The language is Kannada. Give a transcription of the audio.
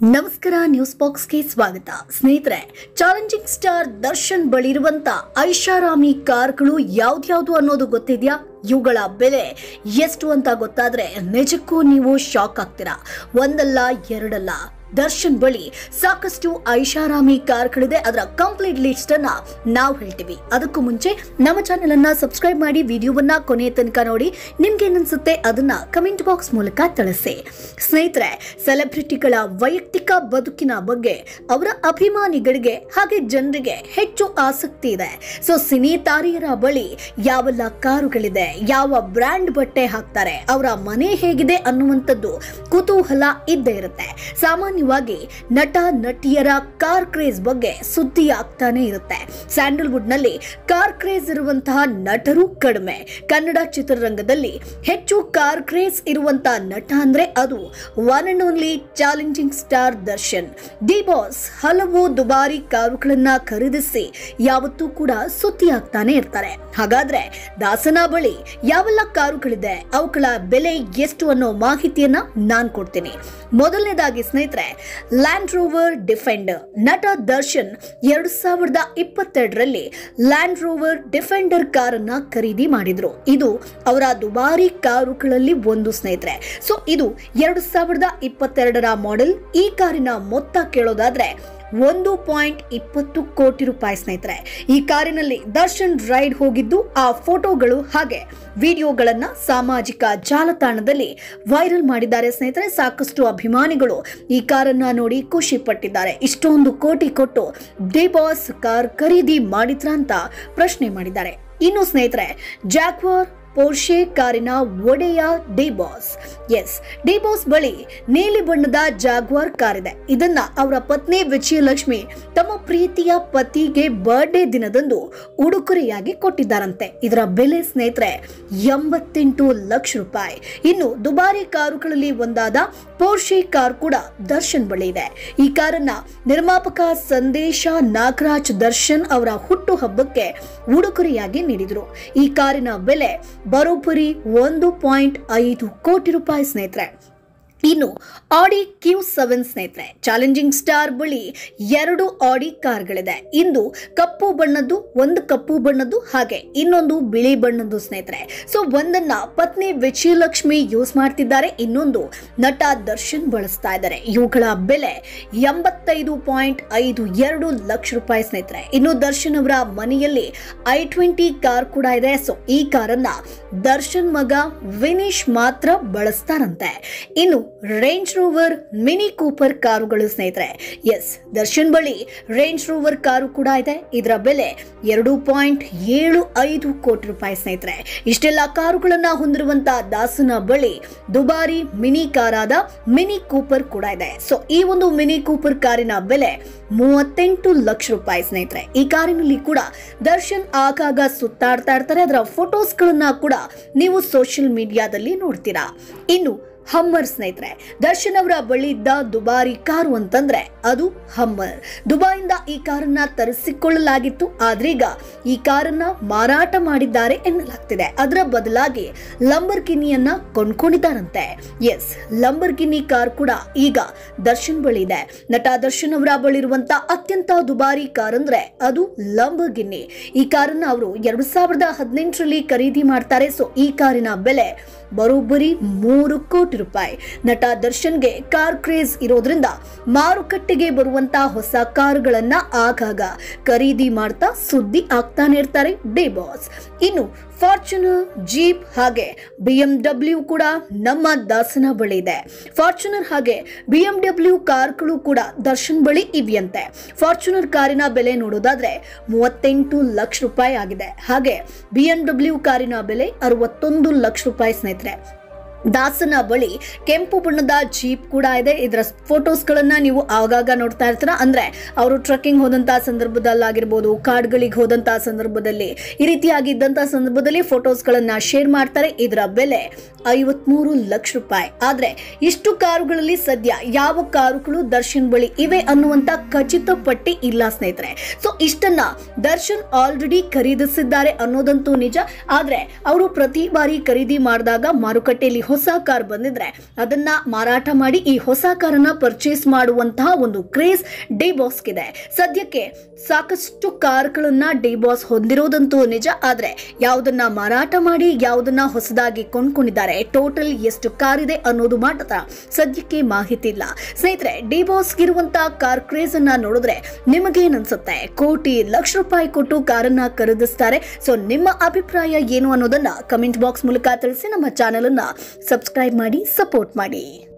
ನಮಸ್ಕಾರ ನ್ಯೂಸ್ ಬಾಕ್ಸ್ಗೆ ಸ್ವಾಗತ ಸ್ನೇಹಿತರೆ ಚಾಲೆಂಜಿಂಗ್ ಸ್ಟಾರ್ ದರ್ಶನ್ ಬಳಿ ಇರುವಂತ ಐಷಾರಾಮಿ ಕಾರ್ಗಳು ಯಾವ್ದ್ಯಾವ್ದು ಅನ್ನೋದು ಗೊತ್ತಿದ್ಯಾ ಇವುಗಳ ಬೆಲೆ ಎಷ್ಟು ಅಂತ ಗೊತ್ತಾದ್ರೆ ನಿಜಕ್ಕೂ ನೀವು ಶಾಕ್ ಆಗ್ತೀರಾ ಒಂದಲ್ಲ ಎರಡಲ್ಲ ದರ್ಶನ್ ಬಳಿ ಸಾಕಷ್ಟು ಐಷಾರಾಮಿ ಕಾರ್ಗಳಿದೆ ಅದರ ಕಂಪ್ಲೀಟ್ ಲಿಸ್ಟ್ ಅನ್ನ ನಾವು ಹೇಳ್ತೀವಿ ಅದಕ್ಕೂ ಮುಂಚೆ ನಮ್ಮ ಚಾನೆಲ್ ಅನ್ನ ಸಬ್ಸ್ಕ್ರೈಬ್ ಮಾಡಿ ವಿಡಿಯೋವನ್ನ ಕೊನೆಯ ತನಕ ನೋಡಿ ನಿಮ್ಗೆ ಏನನ್ಸುತ್ತೆ ಅದನ್ನ ಕಮೆಂಟ್ ಬಾಕ್ಸ್ ಮೂಲಕ ತಿಳಿಸಿ ಸ್ನೇಹಿತರೆ ಸೆಲೆಬ್ರಿಟಿಗಳ ವೈಯಕ್ತಿಕ ಬದುಕಿನ ಬಗ್ಗೆ ಅವರ ಅಭಿಮಾನಿಗಳಿಗೆ ಹಾಗೆ ಜನರಿಗೆ ಹೆಚ್ಚು ಆಸಕ್ತಿ ಇದೆ ಸೊ ಸಿನಿ ತಾರೆಯರ ಬಳಿ ಯಾವೆಲ್ಲ ಕಾರುಗಳಿದೆ ಯಾವ ಬ್ರ್ಯಾಂಡ್ ಬಟ್ಟೆ ಹಾಕ್ತಾರೆ ಅವರ ಮನೆ ಹೇಗಿದೆ ಅನ್ನುವಂಥದ್ದು ಕುತೂಹಲ ಇದ್ದೇ ಇರುತ್ತೆ ಸಾಮಾನ್ಯವಾಗಿ ನಟ ನಟಿಯರ ಕಾರ್ ಕ್ರೇಜ್ ಬಗ್ಗೆ ಸುದ್ದಿ ಆಗ್ತಾನೆ ಇರುತ್ತೆ ಸ್ಯಾಂಡಲ್ವುಡ್ ನಲ್ಲಿ ಕಾರ್ ಕ್ರೇಜ್ ಇರುವಂತಹ ನಟರು ಕಡಿಮೆ ಕನ್ನಡ ಚಿತ್ರರಂಗದಲ್ಲಿ ಹೆಚ್ಚು ಕಾರ್ ಕ್ರೇಜ್ ಇರುವಂತಹ ನಟ ಅಂದ್ರೆ ಅದು one and only challenging star Darshan the boss ಹಲವು ದುಬಾರಿ ಕಾರುಗಳನ್ನ ಖರೀದಿಸಿ ಯಾವತ್ತೂ ಕೂಡ ಸುದ್ದಿ ಆಗ್ತಾನೆ ಇರ್ತಾರೆ ಹಾಗಾದ್ರೆ ದಾಸನ ಬಳಿ ಯಾವೆಲ್ಲ ಕಾರುಗಳಿದೆ ಅವುಗಳ ಬೆಲೆ ಎಷ್ಟು ಅನ್ನೋ ಮಾಹಿತಿಯನ್ನ ನಾನ್ ಕೊಡ್ತೀನಿ ಮೊದಲನೇದಾಗಿ ಸ್ನೇಹಿತರೆ ಲ್ಯಾಂಡ್ ರೋವರ್ ಡಿಫೆಂಡರ್ ನಟ ದರ್ಶನ್ ಎರಡು ಸಾವಿರದ ಇಪ್ಪತ್ತೆರಡರಲ್ಲಿ ಲ್ಯಾಂಡ್ ರೋವರ್ ಡಿಫೆಂಡರ್ ಕಾರನ್ನ ಖರೀದಿ ಮಾಡಿದ್ರು ಇದು ಅವರ ದುಬಾರಿ ಕಾರುಗಳಲ್ಲಿ ಒಂದು ಸ್ನೇಹಿತರೆ ಸೊ ಇದು ಎರಡು ಸಾವಿರದ ಇಪ್ಪತ್ತೆರಡರ ಮಾಡೆಲ್ ಈ ಕಾರಿನ ಮೊತ್ತ ಕೇಳೋದಾದ್ರೆ ಒಂದು ಪಾಯಿಂಟ್ ಇಪ್ಪತ್ತು ಕೋಟಿ ರೂಪಾಯಿ ಸ್ನೇಹಿತರೆ ಈ ಕಾರಿನಲ್ಲಿ ದರ್ಶನ್ ರೈಡ್ ಹೋಗಿದ್ದು ಆ ಫೋಟೋಗಳು ಹಾಗೆ ವಿಡಿಯೋಗಳನ್ನ ಸಾಮಾಜಿಕ ಜಾಲತಾಣದಲ್ಲಿ ವೈರಲ್ ಮಾಡಿದ್ದಾರೆ ಸ್ನೇಹಿತರೆ ಸಾಕಷ್ಟು ಅಭಿಮಾನಿಗಳು ಈ ಕಾರನ್ನ ನೋಡಿ ಖುಷಿ ಪಟ್ಟಿದ್ದಾರೆ ಇಷ್ಟೊಂದು ಕೋಟಿ ಕೊಟ್ಟು ಡಿ ಬಾಸ್ ಕಾರ್ ಖರೀದಿ ಮಾಡಿದ್ರ ಅಂತ ಪ್ರಶ್ನೆ ಮಾಡಿದ್ದಾರೆ ಇನ್ನು ಸ್ನೇಹಿತರೆ ಜಾಕ್ವಾರ್ ಪೋರ್ಷೆ ಕಾರಿನ ಒಡೆಯ D boss yes D boss ಬಳಿ ನೀಲಿ ಬಣ್ಣದ ಜಾಗ್ವಾರ್ ಕಾರ್ ಇದೆ ಇದನ್ನ ಅವರ ಪತ್ನಿ ವಿಜಯಲಕ್ಷ್ಮಿ ತಮ್ಮ ಪ್ರೀತಿಯ ಪತಿಗೆ ಬರ್ಡೇ ದಿನದಂದು ಉಡುಗೊರೆಯಾಗಿ ಕೊಟ್ಟಿದ್ದಾರಂತೆ ಇದರ ಬೆಲೆ ಸ್ನೇಹಿತರೆ ಎಂಬತ್ತೆಂಟು ಲಕ್ಷ ರೂಪಾಯಿ ಇನ್ನು ದುಬಾರಿ ಕಾರುಗಳಲ್ಲಿ ಒಂದಾದ ಪೋರ್ಷೆ ಕಾರ್ ಕೂಡ ದರ್ಶನ್ ಬಳಿ ಇದೆ ಈ ಕಾರನ್ನ ನಿರ್ಮಾಪಕ ಸಂದೇಶ ನಾಗರಾಜ್ ದರ್ಶನ್ ಅವರ ಹುಟ್ಟು ಹಬ್ಬಕ್ಕೆ ಉಡುಗೊರೆಯಾಗಿ ನೀಡಿದರು ಈ ಕಾರಿನ ಬೆಲೆ ಬರೋಬ್ಬರಿ ಒಂದು ಪಾಯಿಂಟ್ ಐದು ಕೋಟಿ ರೂಪಾಯಿ ಸ್ನೇಹಿತರೆ ಇನ್ನು ಆಡಿ ಕ್ಯೂ ಸೆವೆನ್ ಸ್ನೇಹಿತರೆ ಚಾಲೆಂಜಿಂಗ್ ಸ್ಟಾರ್ ಬಳಿ ಎರಡು ಆಡಿ ಕಾರ್ಗಳಿದೆ ಇಂದು ಕಪ್ಪು ಬಣ್ಣದ್ದು ಒಂದು ಕಪ್ಪು ಬಣ್ಣದ್ದು ಹಾಗೆ ಇನ್ನೊಂದು ಬಿಳಿ ಬಣ್ಣದ್ದು ಸ್ನೇಹಿತರೆ ಸೊ ಒಂದನ್ನ ಪತ್ನಿ ವಿಜಯಲಕ್ಷ್ಮಿ ಯೂಸ್ ಮಾಡ್ತಿದ್ದಾರೆ ಇನ್ನೊಂದು ನಟ ದರ್ಶನ್ ಬಳಸ್ತಾ ಇದ್ದಾರೆ ಇವುಗಳ ಬೆಲೆ ಎಂಬತ್ತೈದು ಪಾಯಿಂಟ್ ಐದು ಎರಡು ಲಕ್ಷ ರೂಪಾಯಿ ಸ್ನೇಹಿತರೆ ಇನ್ನು ದರ್ಶನ್ ಅವರ ಮನೆಯಲ್ಲಿ ಐ ಟ್ವೆಂಟಿ ಕಾರ್ ಕೂಡ ಇದೆ ಸೊ ಈ ಕಾರನ್ನ ದರ್ಶನ್ ಮಗ ವಿನೀಶ್ ಮಾತ್ರ ಬಳಸ್ತಾರಂತೆ ಇನ್ನು ರೇಂಜ್ ರೋವರ್ ಮಿನಿ ಕೂಪರ್ ಕಾರುಗಳು ಸ್ನೇಹಿತರೆ ಎಸ್ ದರ್ಶನ್ ಬಳಿ ರೇಂಜ್ ರೋವರ್ ಕಾರು ಕೂಡ ಇದೆ ಇದರ ಬೆಲೆ ಎರಡು ಪಾಯಿಂಟ್ ಏಳು ಐದು ಕೋಟಿ ರೂಪಾಯಿ ಸ್ನೇಹಿತರೆ ಇಷ್ಟೆಲ್ಲ ಕಾರುಗಳನ್ನ ಹೊಂದಿರುವಂತ ದಾಸನ ಬಳಿ ದುಬಾರಿ ಮಿನಿ ಕಾರಾದ ಮಿನಿ ಕೂಪರ್ ಕೂಡ ಇದೆ ಸೊ ಈ ಒಂದು ಮಿನಿ ಕೂಪರ್ ಕಾರಿನ ಬೆಲೆ ಮೂವತ್ತೆಂಟು ಲಕ್ಷ ರೂಪಾಯಿ ಸ್ನೇಹಿತರೆ ಈ ಕಾರಿನಲ್ಲಿ ಕೂಡ ದರ್ಶನ್ ಆಗಾಗ ಸುತ್ತಾಡ್ತಾ ಇರ್ತಾರೆ ಅದರ ಫೋಟೋಸ್ಗಳನ್ನ ಕೂಡ ನೀವು ಸೋಷಿಯಲ್ ಮೀಡಿಯಾದಲ್ಲಿ ನೋಡ್ತೀರಾ ಇನ್ನು ಹಮ್ಮರ್ ಸ್ನೇಹಿತರೆ ದರ್ಶನ್ ಅವರ ಬಳಿ ಇದ್ದ ದುಬಾರಿ ಕಾರು ಅಂತಂದ್ರೆ ಅದು ಹಮ್ಮರ್ ದುಬಾಯಿಂದ ಈ ಕಾರನ್ನ ತರಿಸಿಕೊಳ್ಳಲಾಗಿತ್ತು ಆದ್ರೀಗ ಈ ಕಾರನ್ನ ಮಾರಾಟ ಮಾಡಿದ್ದಾರೆ ಎನ್ನಲಾಗ್ತಿದೆ ಅದರ ಬದಲಾಗಿ ಲಂಬರ್ಗಿನಿಯನ್ನ ಕೊಂಡ್ಕೊಂಡಿದ್ದಾರಂತೆ ಎಸ್ ಲಂಬರ್ಗಿನಿ ಕಾರ್ ಕೂಡ ಈಗ ದರ್ಶನ್ ಬಳಿ ಇದೆ ನಟ ದರ್ಶನ್ ಅವರ ಬಳಿ ಇರುವಂತ ಅತ್ಯಂತ ದುಬಾರಿ ಕಾರ್ ಅಂದ್ರೆ ಅದು ಲಂಬರ್ಗಿನಿ ಈ ಕಾರನ್ನ ಅವರು ಎರಡು ಸಾವಿರದ ಹದಿನೆಂಟರಲ್ಲಿ ಖರೀದಿ ಮಾಡ್ತಾರೆ ಸೊ ಈ ಕಾರಿನ ಬೆಲೆ ಬರೋಬ್ಬರಿ ಮೂರು ಕೋಟಿ ರೂಪಾಯಿ ನಟ ದರ್ಶನ್ಗೆ ಕಾರ್ ಕ್ರೇಜ್ ಇರೋದ್ರಿಂದ ಮಾರುಕಟ್ಟೆಗೆ ಬರುವಂತ ಹೊಸ ಕಾರುಗಳನ್ನ ಆಗಾಗ ಖರೀದಿ ಮಾಡ್ತಾ ಸುದ್ದಿ ಆಗ್ತಾನೆ ಇರ್ತಾರೆ ಡಿ ಬಾಸ್ ಇನ್ನು ಫಾರ್ಚುನರ್ ಜೀಪ್ ಹಾಗೆ ಬಿ ಎಂ ಡಬ್ಲ್ಯೂ ಕೂಡ ನಮ್ಮ ದಾಸನ ಬಳಿ ಇದೆ ಫಾರ್ಚುನರ್ ಹಾಗೆ ಬಿ ಎಂ ಡಬ್ಲ್ಯೂ ಕಾರ್ಗಳು ಕೂಡ ದರ್ಶನ್ ಬಳಿ ಇವೆಯಂತೆ ಫಾರ್ಚುನರ್ ಕಾರಿನ ಬೆಲೆ ನೋಡೋದಾದ್ರೆ ಮೂವತ್ತೆಂಟು ಲಕ್ಷ ರೂಪಾಯಿ ಆಗಿದೆ ಹಾಗೆ ಬಿ ಎಂ ಡಬ್ಲ್ಯೂ ಕಾರಿನ ಬೆಲೆ ಅರವತ್ತೊಂದು ಲಕ್ಷ ರೂಪಾಯಿ ಸ್ನೇಹಿತರೆ ದಾಸನ ಬಳಿ ಕೆಂಪು ಬಣ್ಣದ ಜೀಪ್ ಕೂಡ ಇದೆ ಇದರ ಫೋಟೋಸ್ಗಳನ್ನ ನೀವು ಆಗಾಗ ನೋಡ್ತಾ ಇರ್ತೀರ ಅಂದ್ರೆ ಅವರು ಟ್ರಕ್ಕಿಂಗ್ ಹೋದಂತ ಸಂದರ್ಭದಲ್ಲಾಗಿರ್ಬೋದು ಕಾಡ್ಗಳಿಗೆ ಹೋದಂತ ಸಂದರ್ಭದಲ್ಲಿ ಈ ರೀತಿಯಾಗಿದ್ದಂತ ಸಂದರ್ಭದಲ್ಲಿ ಫೋಟೋಸ್ಗಳನ್ನ ಶೇರ್ ಮಾಡ್ತಾರೆ ಇದರ ಬೆಲೆ ಐವತ್ಮೂರು ಲಕ್ಷ ರೂಪಾಯಿ ಆದ್ರೆ ಇಷ್ಟು ಕಾರುಗಳಲ್ಲಿ ಸದ್ಯ ಯಾವ ಕಾರುಗಳು ದರ್ಶನ್ ಬಳಿ ಇವೆ ಅನ್ನುವಂತ ಖಚಿತ ಪಟ್ಟಿ ಇಲ್ಲ ಸ್ನೇಹಿತರೆ ಸೊ ಇಷ್ಟನ್ನ ದರ್ಶನ್ ಆಲ್ರೆಡಿ ಖರೀದಿಸಿದ್ದಾರೆ ಅನ್ನೋದಂತೂ ನಿಜ ಆದ್ರೆ ಅವರು ಪ್ರತಿ ಬಾರಿ ಖರೀದಿ ಮಾಡಿದಾಗ ಮಾರುಕಟ್ಟೆಯಲ್ಲಿ ಹೊಸ ಕಾರ್ ಬಂದಿದ್ರೆ ಅದನ್ನ ಮಾರಾಟ ಮಾಡಿ ಈ ಹೊಸ ಕಾರನ್ನ ಪರ್ಚೇಸ್ ಮಾಡುವಂತಹ ಒಂದು ಕ್ರೇಜ್ ಡಿ ಬಾಸ್ಗಿದೆ ಸದ್ಯಕ್ಕೆ ಸಾಕಷ್ಟು ಕಾರ್ಗಳನ್ನ ಡಿ ಬಾಸ್ ಹೊಂದಿರೋದಂತೂ ನಿಜ ಆದ್ರೆ ಯಾವುದನ್ನ ಮಾರಾಟ ಮಾಡಿ ಯಾವುದನ್ನ ಹೊಸದಾಗಿ ಕೊಂಡ್ಕೊಂಡಿದ್ದಾರೆ ಟೋಟಲ್ ಎಷ್ಟು ಕಾರ್ ಇದೆ ಅನ್ನೋದು ಮಾತ್ರ ಸದ್ಯಕ್ಕೆ ಮಾಹಿತಿ ಇಲ್ಲ ಸ್ನೇಹಿತರೆ ಡಿ ಬಾಸ್ ಇರುವಂತಹ ಕಾರ್ ಕ್ರೇಜ್ ಅನ್ನ ನೋಡಿದ್ರೆ ನಿಮಗೇನ್ ಅನ್ಸುತ್ತೆ ಕೋಟಿ ಲಕ್ಷ ರೂಪಾಯಿ ಕೊಟ್ಟು ಕಾರನ್ನ ಖರೀದಿಸ್ತಾರೆ ಸೊ ನಿಮ್ಮ ಅಭಿಪ್ರಾಯ ಏನು ಅನ್ನೋದನ್ನ ಕಮೆಂಟ್ ಬಾಕ್ಸ್ ಮೂಲಕ ತಿಳಿಸಿ ನಮ್ಮ ಚಾನೆಲ್ ಅನ್ನ ಸಬ್ಸ್ಕ್ರೈಬ್ ಮಾಡಿ ಸಪೋರ್ಟ್ ಮಾಡಿ